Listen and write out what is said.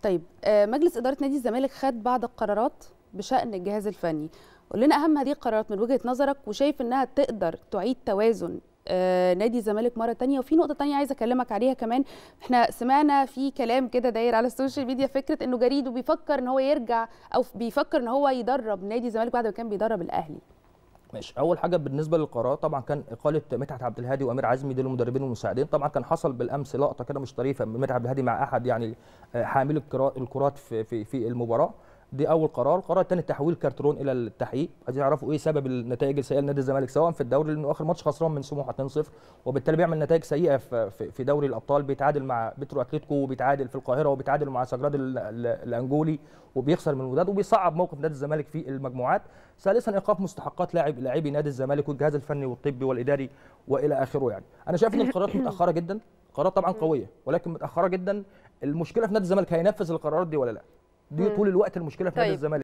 طيب آه، مجلس اداره نادي الزمالك خد بعض القرارات بشان الجهاز الفني قول لنا اهم هذه القرارات من وجهه نظرك وشايف انها تقدر تعيد توازن آه، نادي الزمالك مره تانية وفي نقطه تانية عايزه اكلمك عليها كمان احنا سمعنا في كلام كده داير على السوشيال ميديا فكره انه جريدو بيفكر ان هو يرجع او بيفكر ان هو يدرب نادي الزمالك بعد ما كان بيدرب الاهلي ماشي اول حاجه بالنسبه للقرار طبعا كان اقاله مدحت عبد الهادي وامير عزمي دول المدربين والمساعدين طبعا كان حصل بالامس لقطه كده مش طريفه من مدحت عبد الهادي مع احد يعني آه، حامل الكرا- الكرات في في في المباراه دي اول قرار القرار الثاني تحويل كارترون الى التحقيق عايزين يعرفوا ايه سبب النتائج السيئه لنادي الزمالك سواء في الدوري لانه اخر ماتش خسران من سموحه 2-0 وبالتالي بيعمل نتائج سيئه في في- في دوري الابطال بيتعادل مع بترو اتلتيكو وبيتعادل في القاهره وبيتعادل مع سجراد ال- ال- الانجولي وبيخسر من الوداد وبيصعب موقف نادي الزمالك في المجموعات ثالثا ايقاف مستحقات لاعب لاعبي نادي الزمالك والجهاز الفني والطبي والاداري والى اخره يعني انا شايف ان القرارات متاخره جدا قرارات طبعا قويه ولكن متاخره جدا المشكله في نادي الزمالك هينفذ القرارات دي ولا لا دي مم. طول الوقت المشكله في نادي طيب. الزمالك